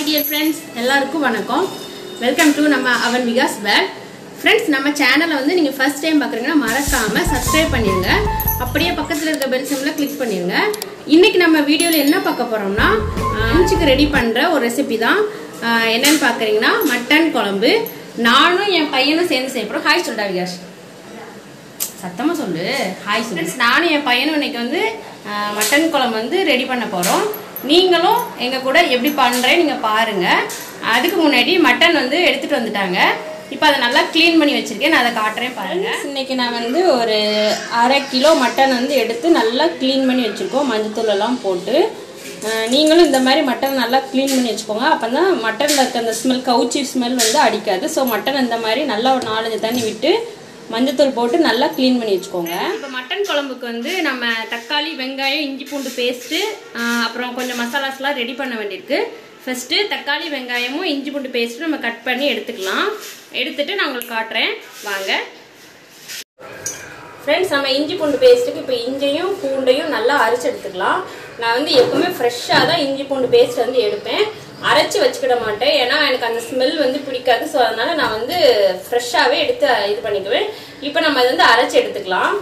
hi dear friends எல்லாருக்கும் வணக்கம் welcome to நம்ம அவன் விகாஸ் பேக் ஃப்ரெண்ட்ஸ் நம்ம சேனலை வந்து நீங்கள் ஃபர்ஸ்ட் டைம் பார்க்குறீங்கன்னா மறக்காமல் சப்ஸ்கிரைப் பண்ணிடுங்க அப்படியே பக்கத்தில் இருக்க பெல் சிம்மில் கிளிக் பண்ணிடுங்க இன்னைக்கு நம்ம வீடியோவில் என்ன பார்க்க போகிறோம்னா லஞ்சுக்கு ரெடி பண்ணுற ஒரு ரெசிபி தான் ஆஹ் என்னன்னு பார்க்குறீங்கன்னா மட்டன் குழம்பு நானும் என் பையனும் சேர்ந்து செய்ய போகிறோம் ஹாய் சொல்டா விகாஷ் சத்தமாக சொல்லு ஹாய் ஃப்ரெண்ட்ஸ் நானும் என் பையனும் இன்னைக்கு வந்து ஆஹ், மட்டன் குழம்பு வந்து ரெடி பண்ண போகிறோம் நீங்களும் எங்கள் கூட எப்படி பண்ணுறேன் நீங்கள் பாருங்கள் அதுக்கு முன்னாடி மட்டன் வந்து எடுத்துகிட்டு வந்துட்டாங்க இப்போ அதை நல்லா க்ளீன் பண்ணி வச்சுருக்கேன் நான் அதை காட்டுறேன் பாருங்கள் இன்னைக்கு நான் வந்து ஒரு அரை கிலோ மட்டன் வந்து எடுத்து நல்லா க்ளீன் பண்ணி வச்சுருக்கோம் மஞ்சத்தூள் எல்லாம் போட்டு ஆஹ், நீங்களும் இந்த மாதிரி மட்டன் நல்லா க்ளீன் பண்ணி வச்சுக்கோங்க அப்போ தான் மட்டனில் இருக்க அந்த ஸ்மெல் கவுச்சி ஸ்மெல் வந்து அடிக்காது ஸோ மட்டன் இந்த மாதிரி நல்லா ஒரு நாலஞ்சு தண்ணி விட்டு மஞ்சத்தூள் போட்டு நல்லா க்ளீன் பண்ணி வச்சுக்கோங்க இப்போ மட்டன் குழம்புக்கு வந்து நம்ம தக்காளி வெங்காயம் இஞ்சி பூண்டு பேஸ்ட்டு அப்புறம் கொஞ்சம் மசாலாஸ்லாம் ரெடி பண்ண வேண்டியிருக்கு ஃபஸ்ட்டு தக்காளி வெங்காயமும் இஞ்சி பூண்டு பேஸ்ட்டும் நம்ம கட் பண்ணி எடுத்துக்கலாம் எடுத்துட்டு நான் உங்களுக்கு காட்டுறேன் வாங்க ஃப்ரெண்ட்ஸ் நம்ம இஞ்சி பூண்டு பேஸ்ட்டுக்கு இப்போ இஞ்சியும் பூண்டையும் நல்லா அரைச்சு எடுத்துக்கலாம் நான் வந்து எப்பவுமே ஃப்ரெஷ்ஷாக தான் இஞ்சி பூண்டு பேஸ்ட் வந்து எடுப்பேன் அரைச்சி வச்சுக்கிட மாட்டேன் ஏன்னா எனக்கு அந்த ஸ்மெல் வந்து பிடிக்காது ஸோ அதனால நான் வந்து ஃப்ரெஷ்ஷாகவே எடுத்து இது பண்ணிக்குவேன் இப்போ நம்ம அதை வந்து அரைச்சி எடுத்துக்கலாம்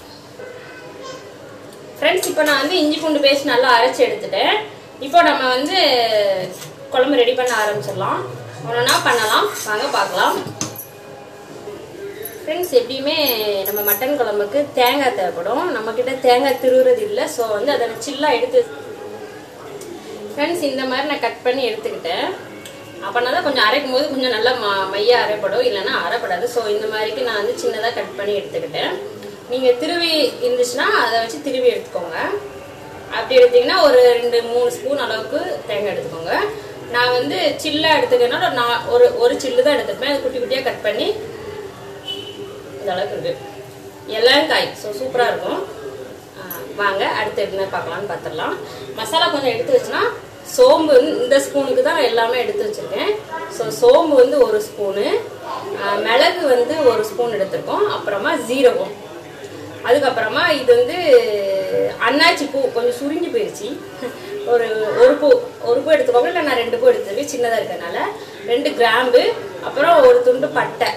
ஃப்ரெண்ட்ஸ் இப்போ நான் வந்து இஞ்சி பூண்டு பேஸ்ட் நல்லா அரைச்சி எடுத்துட்டேன் இப்போ நம்ம வந்து குழம்பு ரெடி பண்ண ஆரம்பிச்சிடலாம் ஒன்றா பண்ணலாம் வாங்க பார்க்கலாம் ஃப்ரெண்ட்ஸ் எப்படியுமே நம்ம மட்டன் குழம்புக்கு தேங்காய் தேவைப்படும் நம்மக்கிட்ட தேங்காய் திருவுறது இல்லை ஸோ வந்து அதை நான் சில்லாக எடுத்து ஃப்ரெண்ட்ஸ் இந்த மாதிரி நான் கட் பண்ணி எடுத்துக்கிட்டேன் அப்போனா தான் கொஞ்சம் அரைக்கும் போது கொஞ்சம் நல்லா ம மைய அரைப்படும் இல்லைன்னா அரைப்படாது ஸோ இந்த மாதிரிக்கு நான் வந்து சின்னதாக கட் பண்ணி எடுத்துக்கிட்டேன் நீங்கள் திருவி இருந்துச்சுன்னா அதை வச்சு திருவி எடுத்துக்கோங்க அப்படி எடுத்தீங்கன்னா ஒரு ரெண்டு மூணு ஸ்பூன் அளவுக்கு தேங்காய் எடுத்துக்கோங்க நான் வந்து சில்லாக எடுத்துக்கிறதுனால ஒரு நா- ஒரு ஒரு சில்லு தான் எடுத்துப்பேன் அது குட்டி குட்டியாக கட் பண்ணி இந்த அளவுக்கு இருக்கு இளங்காய் ஸோ சூப்பராக இருக்கும் ஆ, வாங்க அடுத்து என்ன பார்க்கலாம்னு பார்த்துடலாம் மசாலா கொஞ்சம் எடுத்து வச்சுன்னா சோம்பு வந்து இந்த ஸ்பூனுக்கு தான் நான் எல்லாமே எடுத்து வச்சுருக்கேன் ஸோ சோம்பு வந்து ஒரு ஸ்பூனு ஆ, மிளகு வந்து ஒரு ஸ்பூன் எடுத்திருக்கோம் அப்புறமா ஜீரகம் அதுக்கப்புறமா இது வந்து அன்னாச்சி பூ கொஞ்சம் சுருங்கி போயிடுச்சு ஒரு ஒரு பூ ஒரு பூ எடுத்துக்கோங்க இல்லை நான் ரெண்டு பூ எடுத்துருக்கேன் சின்னதாக இருக்கறனால ரெண்டு கிராம்பு அப்புறம் ஒரு துண்டு பட்டை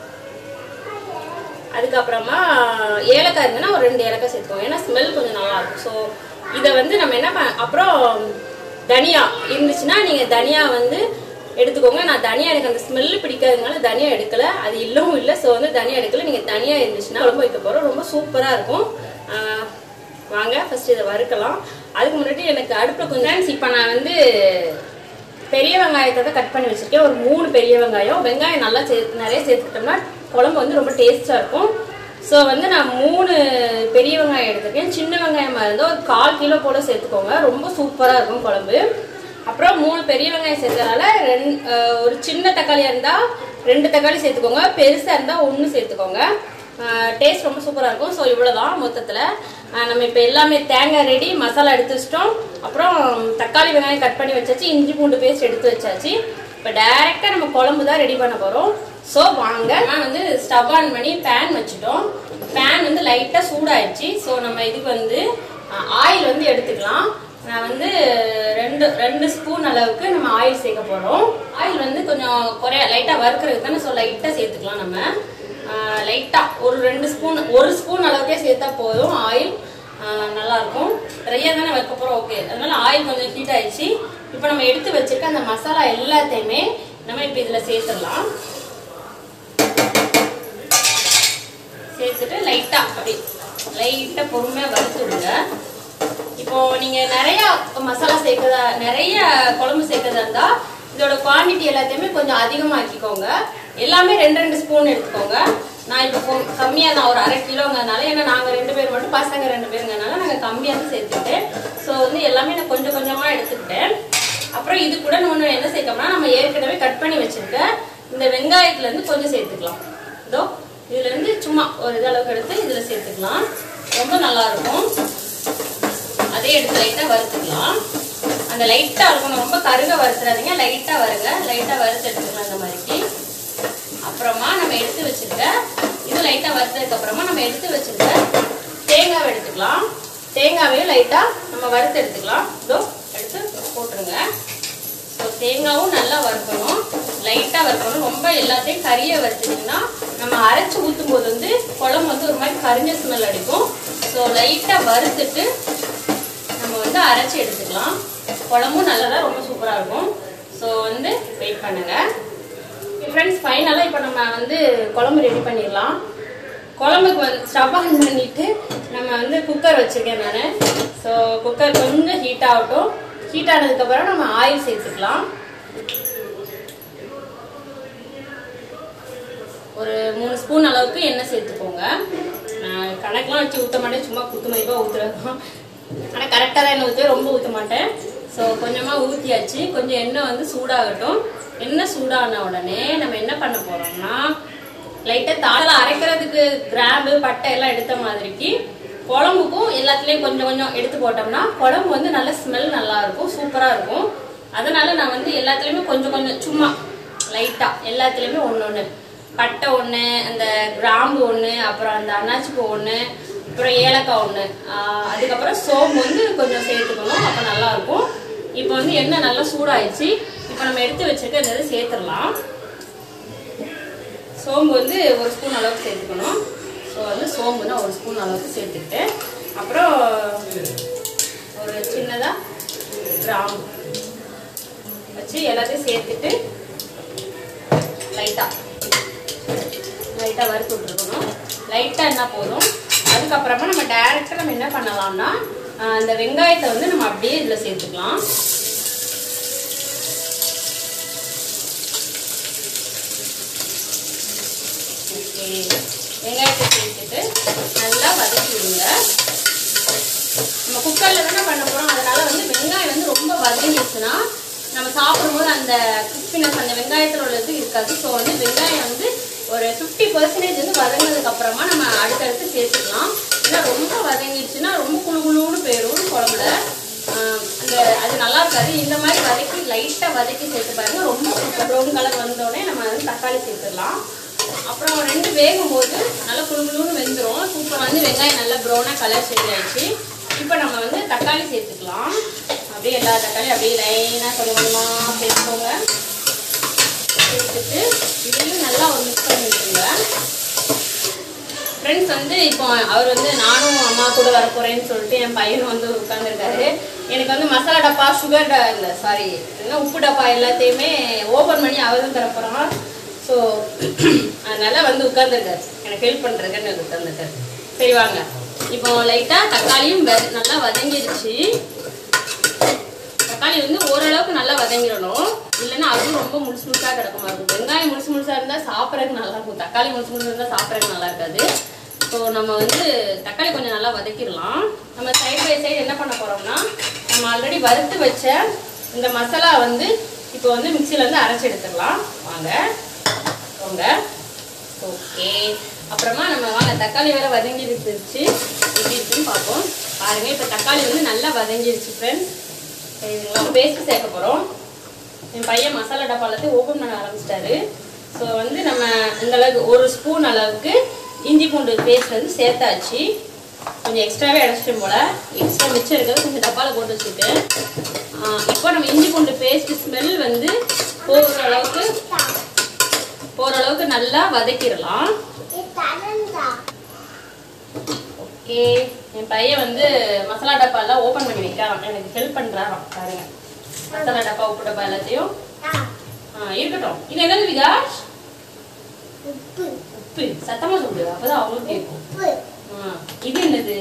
அதுக்கப்புறமா ஏலக்காய் இருந்ததுன்னா ஒரு ரெண்டு ஏலக்காய் சேர்த்துக்கோங்க ஏன்னா ஸ்மெல் கொஞ்சம் நல்லா இருக்கும் ஸோ இதை வந்து நம்ம என்ன பண்ண அப்புறம் தனியா இருந்துச்சுன்னா நீங்கள் தனியா வந்து எடுத்துக்கோங்க நான் தனியா எனக்கு அந்த ஸ்மெல்லு பிடிக்காததுனால தனியா எடுக்கல அது இல்லவும் இல்லை ஸோ வந்து தனியா எடுக்கல நீங்கள் தனியா இருந்துச்சுன்னா குழம்பு வைக்க போகிறோம் ரொம்ப சூப்பராக இருக்கும் ஆஹ் வாங்க ஃபர்ஸ்ட் இதை வறுக்கலாம் அதுக்கு முன்னாடி எனக்கு அடுப்பில் கொஞ்சம் இப்போ நான் வந்து பெரிய வெங்காயத்தை தான் கட் பண்ணி வச்சிருக்கேன் ஒரு மூணு பெரிய வெங்காயம் வெங்காயம் நல்லா சேர்த்து நிறைய சேர்த்துக்கிட்டோம்னா குழம்பு வந்து ரொம்ப டேஸ்டா இருக்கும் ஸோ வந்து நான் மூணு பெரிய வெங்காயம் எடுத்திருக்கேன் சின்ன வெங்காயமா இருந்தால் ஒரு கால் கிலோ போல சேர்த்துக்கோங்க ரொம்ப சூப்பராக இருக்கும் குழம்பு அப்புறம் மூணு பெரிய வெங்காயம் சேர்த்தனால ரெண்டு ஒரு சின்ன தக்காளியாக இருந்தால் ரெண்டு தக்காளி சேர்த்துக்கோங்க பெருசாக இருந்தால் ஒன்று சேர்த்துக்கோங்க டேஸ்ட் ரொம்ப சூப்பராக இருக்கும் ஸோ இவ்வளோதான் மொத்தத்தில் நம்ம இப்போ எல்லாமே தேங்காய் ரெடி மசாலா எடுத்து வச்சிட்டோம் அப்புறம் தக்காளி வெங்காயம் கட் பண்ணி வச்சாச்சு இஞ்சி பூண்டு பேஸ்ட் எடுத்து வச்சாச்சு இப்போ டைரெக்டாக நம்ம குழம்பு தான் ரெடி பண்ண போகிறோம் ஸோ வாங்க நான் வந்து ஸ்டவ் ஆன் பண்ணி பேன் வச்சுட்டோம் பேன் வந்து லைட்டாக சூடாயிடுச்சு ஸோ நம்ம இதுக்கு வந்து ஆயில் வந்து எடுத்துக்கலாம் நான் வந்து ரெண்டு ரெண்டு ஸ்பூன் அளவுக்கு நம்ம ஆயில் சேர்க்க போகிறோம் ஆயில் வந்து கொஞ்சம் குறைய லைட்டாக வறுக்கிறதுக்கு தானே ஸோ லைட்டாக சேர்த்துக்கலாம் நம்ம லைட்டாக ஒரு ரெண்டு ஸ்பூன் ஒரு ஸ்பூன் அளவுக்கே சேர்த்தா போதும் ஆயில் நல்லா இருக்கும் நிறைய தானே வைக்க போகிறோம் ஓகே அதனால ஆயில் கொஞ்சம் ஹீட் ஆயிடுச்சு இப்போ நம்ம எடுத்து வச்சிருக்க அந்த மசாலா எல்லாத்தையுமே நம்ம இப்போ இதில் சேர்த்துடலாம் சேர்த்துட்டு லைட்டாக அப்படி லைட்டாக பொறுமையாக வறுத்து விடுங்க இப்போ நீங்கள் நிறைய மசாலா சேர்க்கறதா நிறைய குழம்பு சேர்க்கறதா இருந்தால் இதோட குவாண்டிட்டி எல்லாத்தையுமே கொஞ்சம் அதிகமாக்கிக்கோங்க எல்லாமே ரெண்டு ரெண்டு ஸ்பூன் எடுத்துக்கோங்க நான் இப்போ கம்மியாக தான் ஒரு அரை கிலோங்கிறதுனால ஏன்னா நாங்கள் ரெண்டு பேர் மட்டும் பசங்க ரெண்டு பேருங்கிறதுனால நாங்கள் கம்மியாக தான் சேர்த்துக்கிட்டேன் ஸோ வந்து எல்லாமே நான் கொஞ்சம் கொஞ்சமாக எடுத்துக்கிட்டேன் அப்புறம் இது கூட ஒன்று என்ன சேர்க்கணும்னா நம்ம ஏற்கனவே கட் பண்ணி வச்சிருக்க இந்த வெங்காயத்துலேருந்து கொஞ்சம் சேர்த்துக்கலாம் இதோ இதுலேருந்து சும்மா ஒரு இதளவுக்கு எடுத்து இதில் சேர்த்துக்கலாம் ரொம்ப நல்லா இருக்கும் அதே எடுத்து லைட்டாக வறுத்துக்கலாம் அந்த லைட்டாக இருக்கணும் ரொம்ப கருக வறுத்துறாதீங்க லைட்டாக வருங்க லைட்டாக வறுத்து எடுத்துக்கலாம் இந்த மாதிரிக்கு அப்புறமா நம்ம எடுத்து வச்சிருக்க இது லைட்டாக வறுத்ததுக்கு அப்புறமா நம்ம எடுத்து வச்சிருக்க தேங்காவை எடுத்துக்கலாம் தேங்காவையும் லைட்டாக நம்ம வறுத்து எடுத்துக்கலாம் இதோ எடுத்து போட்டுருங்க ஸோ தேங்காவும் நல்லா வறுக்கணும் லைட்டாக வறுக்கணும் ரொம்ப எல்லாத்தையும் கறியை வச்சுட்டிங்கன்னா நம்ம அரைச்சி ஊற்றும் போது வந்து குழம்பு வந்து ஒரு மாதிரி கரிஞ்ச ஸ்மெல் அடிக்கும் ஸோ லைட்டாக வறுத்துட்டு நம்ம வந்து அரைச்சி எடுத்துக்கலாம் குழம்பும் நல்லதாக ரொம்ப சூப்பராக இருக்கும் ஸோ வந்து வெயிட் பண்ணுங்க ஃப்ரெண்ட்ஸ் ஃபைனலாக இப்போ நம்ம வந்து குழம்பு ரெடி பண்ணிடலாம் குழம்புக்கு வந்து ஸ்டவ் ஆன் பண்ணிட்டு நம்ம வந்து குக்கர் வச்சிருக்கேன் நான் ஸோ குக்கர் கொஞ்சம் ஹீட் ஆகட்டும் ஹீட் ஆனதுக்கப்புறம் நம்ம ஆயில் சேர்த்துக்கலாம் ஒரு மூணு ஸ்பூன் அளவுக்கு எண்ணெய் சேர்த்துக்கோங்க நான் கணக்கெலாம் வச்சு ஊற்ற மாட்டேன் சும்மா குத்து மதிப்பாக ஊற்றுறது ஆனால் கரெக்டாக தான் எண்ணெய் ஊற்றுவேன் ரொம்ப ஊற்ற மாட்டேன் ஸோ கொஞ்சமாக ஊற்றியாச்சு கொஞ்சம் எண்ணெய் வந்து சூடாகட்டும் எண்ணெய் சூடான உடனே நம்ம என்ன பண்ண போகிறோம்னா லைட்டாக தாளை அரைக்கிறதுக்கு கிராம்பு பட்டை எல்லாம் எடுத்த மாதிரிக்கு குழம்புக்கும் எல்லாத்துலேயும் கொஞ்சம் கொஞ்சம் எடுத்து போட்டோம்னா குழம்பு வந்து நல்ல ஸ்மெல் நல்லா இருக்கும் சூப்பராக இருக்கும் அதனால நான் வந்து எல்லாத்துலேயுமே கொஞ்சம் கொஞ்சம் சும்மா லைட்டாக எல்லாத்துலேயுமே ஒன்று ஒன்று பட்டை ஒன்று அந்த கிராம்பு ஒன்று அப்புறம் அந்த அன்னாச்சிப்பூ ஒன்று அப்புறம் ஏலக்காய் ஒன்று அதுக்கப்புறம் சோம்பு வந்து கொஞ்சம் சேர்த்துக்கணும் அப்போ நல்லாயிருக்கும் இப்போ வந்து எண்ணெய் நல்லா சூடாயிடுச்சு இப்போ நம்ம எடுத்து வச்சிருக்க இந்த இதை சேர்த்துடலாம் சோம்பு வந்து ஒரு ஸ்பூன் அளவுக்கு சேர்த்துக்கணும் ஸோ வந்து சோம்பு நான் ஒரு ஸ்பூன் அளவுக்கு சேர்த்துக்கிட்டு அப்புறம் ஒரு சின்னதாக கிராம்பு வச்சு எல்லாத்தையும் சேர்த்துட்டு லைட்டாக லைட்டாக வறுத்து விட்ருக்கணும் லைட்டாக என்ன போதும் அதுக்கப்புறமா நம்ம டேரெக்டாக நம்ம என்ன பண்ணலாம்னா ஆஹ் இந்த வெங்காயத்தை வந்து நம்ம அப்படியே இதில் சேர்த்துக்கலாம் ஓகே வெங்காயத்தை சேர்த்துட்டு நல்லா வதக்கி விடுங்க நம்ம குக்கரில் தானே பண்ண போகிறோம் அதனால வந்து வெங்காயம் வந்து ரொம்ப வதங்கிடுச்சுன்னா நம்ம சாப்பிடும்போது அந்த கிறிஸ்பினஸ் அந்த வெங்காயத்தில் உள்ளது இருக்காது ஸோ வந்து வெங்காயம் வந்து ஒரு ஃபிஃப்டி பர்சன்டேஜ் வந்து வதங்கினதுக்கு அப்புறமா நம்ம அடுத்தடுத்து சேர்த்துக்கலாம் ஏன்னா ரொம்ப வதங்கிடுச்சுன்னா ரொம்ப குழு குழுன்னு போயிடும் குழம்புல ஆஹ் அந்த அது நல்லா இருக்காது இந்த மாதிரி வதக்கி லைட்டாக வதக்கி சேர்த்து பாருங்க ரொம்ப ப்ரௌன் கலர் வந்தோடனே நம்ம வந்து தக்காளி சேர்த்துடலாம் அப்புறம் ரெண்டு வேகும் போது நல்லா குழு குழுன்னு வெந்துடும் சூப்பர் வந்து வெங்காயம் நல்லா ப்ரௌனாக கலர் சேஞ்ச் ஆயிடுச்சு இப்போ நம்ம வந்து தக்காளி சேர்த்துக்கலாம் அப்படியே எல்லா தக்காளியும் அப்படியே லைனாக கொஞ்சம் கொஞ்சமாக சேர்த்துக்கோங்க சேர்த்துட்டு இதையும் நல்லா ஒரு மிக்ஸ் பண்ணி விட்டுருங்க ஃப்ரெண்ட்ஸ் வந்து இப்போ அவர் வந்து நானும் அம்மா கூட வர போறேன்னு சொல்லிட்டு என் பையனும் வந்து உட்காந்துருக்காரு எனக்கு வந்து மசாலா டப்பா சுகர் இல்லை சாரி என்ன உப்பு டப்பா எல்லாத்தையுமே ஓப்பன் பண்ணி அவர் தான் தரப்போகிறான் ஸோ அதனால வந்து உட்காந்துருக்காரு எனக்கு ஹெல்ப் பண்ணுறதுக்குன்னு உட்காந்துருக்காரு சரி வாங்க இப்போ லைட்டாக தக்காளியும் வெ- நல்லா வதங்கிடுச்சு தக்காளி வந்து ஓரளவுக்கு நல்லா வதங்கிடணும் இல்லைன்னா அதுவும் ரொம்ப முழுசு முழுசாக கிடக்குமா இருக்கும் வெங்காயம் முழுசு முழுசாக இருந்தால் சாப்பிட்றதுக்கு நல்லா இருக்கும் தக்காளி முழுசு முழுசாக இருந்தால் சாப்பிட்றதுக்கு நல்லா இருக்காது ஸோ நம்ம வந்து தக்காளி கொஞ்சம் நல்லா வதக்கிடலாம் நம்ம சைடு பை சைடு என்ன பண்ண போகிறோம்னா நம்ம ஆல்ரெடி வறுத்து வச்ச இந்த மசாலா வந்து இப்போ வந்து மிக்சியில் வந்து அரைச்சி எடுத்துடலாம் வாங்க வாங்க ஓகே அப்புறமா நம்ம வாங்க தக்காளி வேற வதங்கிருச்சு எப்படி இருக்குன்னு பார்ப்போம் பாருங்க இப்போ தக்காளி வந்து நல்லா வதங்கிருச்சு ஃப்ரெண்ட்ஸ் சரிங்களா பேஸ்ட் சேர்க்க போகிறோம் என் பையன் மசாலா டப்பாலத்தையும் ஓப்பன் பண்ண ஆரம்பிச்சிட்டாரு ஸோ வந்து நம்ம இந்த அளவுக்கு ஒரு ஸ்பூன் அளவுக்கு இஞ்சி பூண்டு பேஸ்ட் வந்து சேர்த்தாச்சு கொஞ்சம் எக்ஸ்ட்ராவே அடைச்சிட்டேன் போல எக்ஸ்ட்ரா மிச்சம் இருக்கிறது கொஞ்சம் டப்பாவில் போட்டு வச்சுருக்கேன் இப்போ நம்ம இஞ்சி பூண்டு பேஸ்ட் ஸ்மெல் வந்து போகிற அளவுக்கு போகிற அளவுக்கு நல்லா வதக்கிடலாம் ஓகே என் பையன் வந்து மசாலா டப்பா எல்லாம் ஓப்பன் பண்ணி வைக்கிறான் எனக்கு ஹெல்ப் பண்றாராம் பாருங்க மசாலா டப்பா உப்பு டப்பா எல்லாத்தையும் ஆ, இருக்கட்டும் இது என்னது விகாஷ் உப்பு சத்தமா சொல்லு அப்பதான் அவங்களுக்கு கேட்கும் ஆ, இது என்னது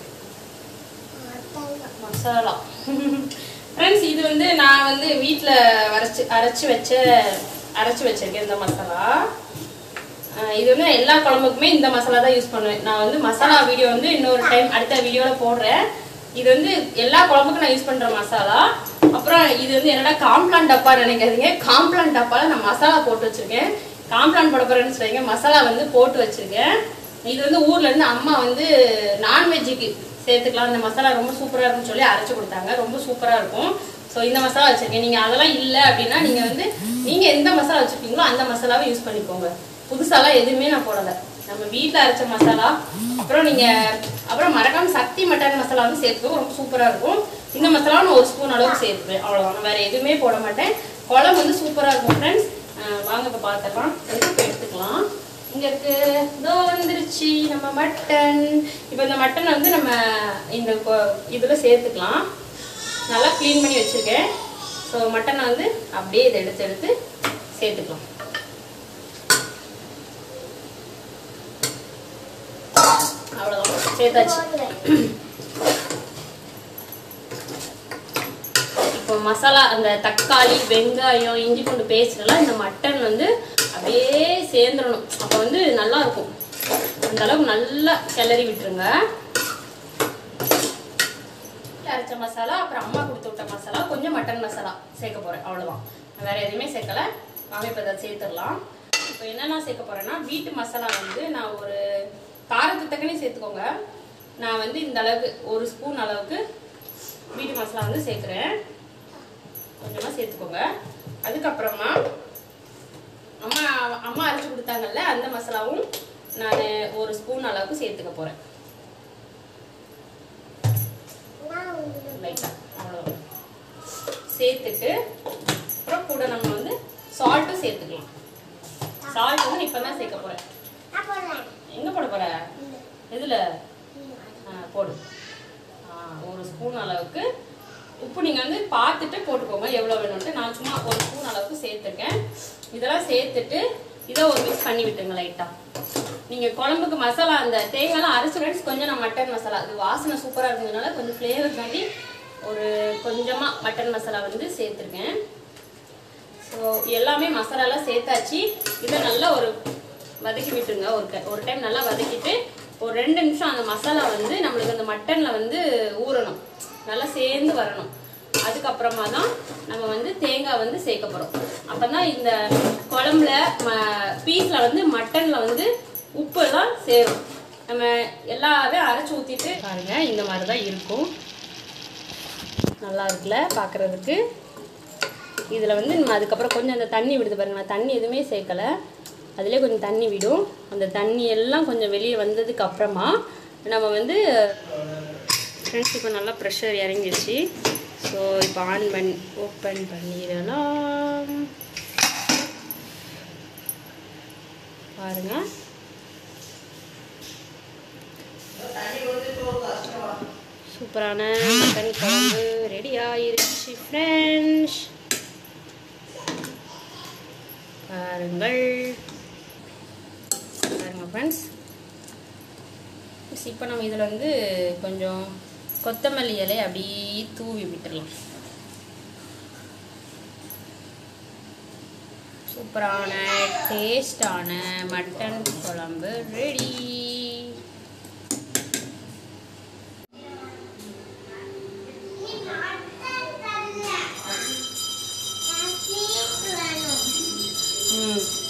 மசாலா ஃப்ரெண்ட்ஸ் இது வந்து நான் வந்து வீட்டில் அரைச்சி அரைச்சி வச்ச அரைச்சி வச்சிருக்கேன் இந்த மசாலா ஆஹ் இது வந்து நான் எல்லா குழம்புக்குமே இந்த மசாலா தான் யூஸ் பண்ணுவேன் நான் வந்து மசாலா வீடியோ வந்து இன்னொரு டைம் அடுத்த வீடியோவில் போடுறேன் இது வந்து எல்லா குழம்புக்கும் நான் யூஸ் பண்ணுற மசாலா அப்புறம் இது வந்து என்னடா காம்ப்ளான் டப்பா நினைக்காதீங்க காம்ப்ளான் டப்பால நான் மசாலா போட்டு வச்சிருக்கேன் காம்ப்ளான் போட போறேன்னு சொல்றீங்க மசாலா வந்து போட்டு வச்சிருக்கேன் இது வந்து ஊர்ல இருந்து அம்மா வந்து நான்வெஜ்ஜுக்கு சேர்த்துக்கலாம் இந்த மசாலா ரொம்ப சூப்பரா இருக்கும்னு சொல்லி அரைச்சு கொடுத்தாங்க ரொம்ப சூப்பரா இருக்கும் ஸோ இந்த மசாலா வச்சிருக்கேன் நீங்க அதெல்லாம் இல்லை அப்படின்னா நீங்க வந்து நீங்க எந்த மசாலா வச்சிருக்கீங்களோ அந்த மசாலாவை யூஸ் பண்ணிக்கோங்க புதுசாலாம் எதுவுமே நான் போடல நம்ம வீட்டில் அரைச்ச மசாலா அப்புறம் நீங்க அப்புறம் மறக்காம சக்தி மட்டன் மசாலா வந்து சேர்த்துக்கோ ரொம்ப சூப்பரா இருக்கும் இந்த மசாலா நான் ஒரு ஸ்பூன் அளவுக்கு சேர்த்துப்பேன் அவ்வளவுதான் நான் வேற எதுவுமே போட மாட்டேன் குழம்பு வந்து சூப்பராக இருக்கும் ஃப்ரெண்ட்ஸ் வாங்க இப்போ பார்த்துக்கலாம் இப்போ எடுத்துக்கலாம் இங்கே இருக்கு இதோ வந்துருச்சு நம்ம மட்டன் இப்போ இந்த மட்டன் வந்து நம்ம இந்த இதில் சேர்த்துக்கலாம் நல்லா க்ளீன் பண்ணி வச்சுருக்கேன் ஸோ மட்டனை வந்து அப்படியே இதை எடுத்து எடுத்து சேர்த்துக்கலாம் அவ்வளோதான் சேர்த்தாச்சு இப்போ மசாலா அந்த தக்காளி வெங்காயம் இஞ்சி பூண்டு பேஸ்ட்லாம் இந்த மட்டன் வந்து அப்படியே சேர்ந்துடணும் அப்போ வந்து நல்லா இருக்கும் அந்த அளவுக்கு நல்லா கிளறி விட்டுருங்க அரைச்ச மசாலா அப்புறம் அம்மா கொடுத்து விட்ட மசாலா கொஞ்சம் மட்டன் மசாலா சேர்க்க போறேன் அவ்வளவுதான் நான் வேற எதுவுமே சேர்க்கல வாங்க இப்போ இதை சேர்த்துடலாம் இப்போ என்னென்ன சேர்க்க போறேன்னா வீட்டு மசாலா வந்து நான் ஒரு காரத்துக்கு தக்கனே சேர்த்துக்கோங்க நான் வந்து இந்த அளவுக்கு ஒரு ஸ்பூன் அளவுக்கு வீட்டு மசாலா வந்து சேர்க்குறேன் கொஞ்சமாக சேர்த்துக்கோங்க அதுக்கப்புறமா அம்மா அம்மா அரைச்சி கொடுத்தாங்கல்ல அந்த மசாலாவும் நான் ஒரு ஸ்பூன் அளவுக்கு சேர்த்துக்க போகிறேன் லைட்டாக அவ்வளோதான் சேர்த்துட்டு அப்புறம் கூட நம்ம வந்து சால்ட்டும் சேர்த்துக்கலாம் சால்ட் வந்து இப்போ தான் சேர்க்க போகிறேன் எங்கே போட போகிற எதில் ஆ போடு ஆ ஒரு ஸ்பூன் அளவுக்கு உப்பு நீங்கள் வந்து பார்த்துட்டு போட்டுக்கோங்க எவ்வளோ வேணும்ட்டு நான் சும்மா ஒரு ஸ்பூன் அளவுக்கு சேர்த்துருக்கேன் இதெல்லாம் சேர்த்துட்டு இதை ஒரு மிக்ஸ் பண்ணி விட்டுருங்க லைட்டாக நீங்கள் குழம்புக்கு மசாலா அந்த தேங்காய்லாம் அரைச்சி ஃப்ரெண்ட்ஸ் கொஞ்சம் நான் மட்டன் மசாலா அது வாசனை சூப்பராக இருந்ததுனால கொஞ்சம் ஃப்ளேவர் காட்டி ஒரு கொஞ்சமாக மட்டன் மசாலா வந்து சேர்த்துருக்கேன் ஸோ எல்லாமே மசாலாலாம் சேர்த்தாச்சு இதை நல்லா ஒரு வதக்கி விட்டுருங்க ஒரு க- ஒரு டைம் நல்லா வதக்கிட்டு ஒரு ரெண்டு நிமிஷம் அந்த மசாலா வந்து நம்மளுக்கு அந்த மட்டனில் வந்து ஊறணும் நல்லா சேர்ந்து வரணும் அதுக்கப்புறமா தான் நம்ம வந்து தேங்காய் வந்து சேர்க்க போகிறோம் அப்போ தான் இந்த குழம்புல ம பீஸில் வந்து மட்டனில் வந்து உப்பு எல்லாம் சேரும் நம்ம எல்லாமே அரைச்சி ஊற்றிட்டு பாருங்க இந்த மாதிரி தான் இருக்கும் நல்லா இருக்குல்ல பார்க்குறதுக்கு இதில் வந்து நம்ம அதுக்கப்புறம் கொஞ்சம் அந்த தண்ணி விடுது பாருங்க நான் தண்ணி எதுவுமே சேர்க்கலை அதிலே கொஞ்சம் தண்ணி விடும் அந்த தண்ணி எல்லாம் கொஞ்சம் வெளியே வந்ததுக்கு அப்புறமா நம்ம வந்து ஃப்ரெண்ட்ஸ் இப்போ நல்லா ப்ரெஷர் இறங்கிடுச்சு ஸோ இப்போ ஆன் பண்ணி ஓப்பன் பண்ணிடலாம் பாருங்க சூப்பரான மட்டன் குழம்பு ரெடி ஆயிருச்சு ஃப்ரெண்ட்ஸ் பாருங்கள் பாருங்க ஃப்ரெண்ட்ஸ் இப்போ நம்ம இதில் வந்து கொஞ்சம் கொத்தமல்லி இலை அப்படியே தூவி விட்டுடலாம் சூப்பரான டேஸ்டான மட்டன் குழம்பு ரெடி ம்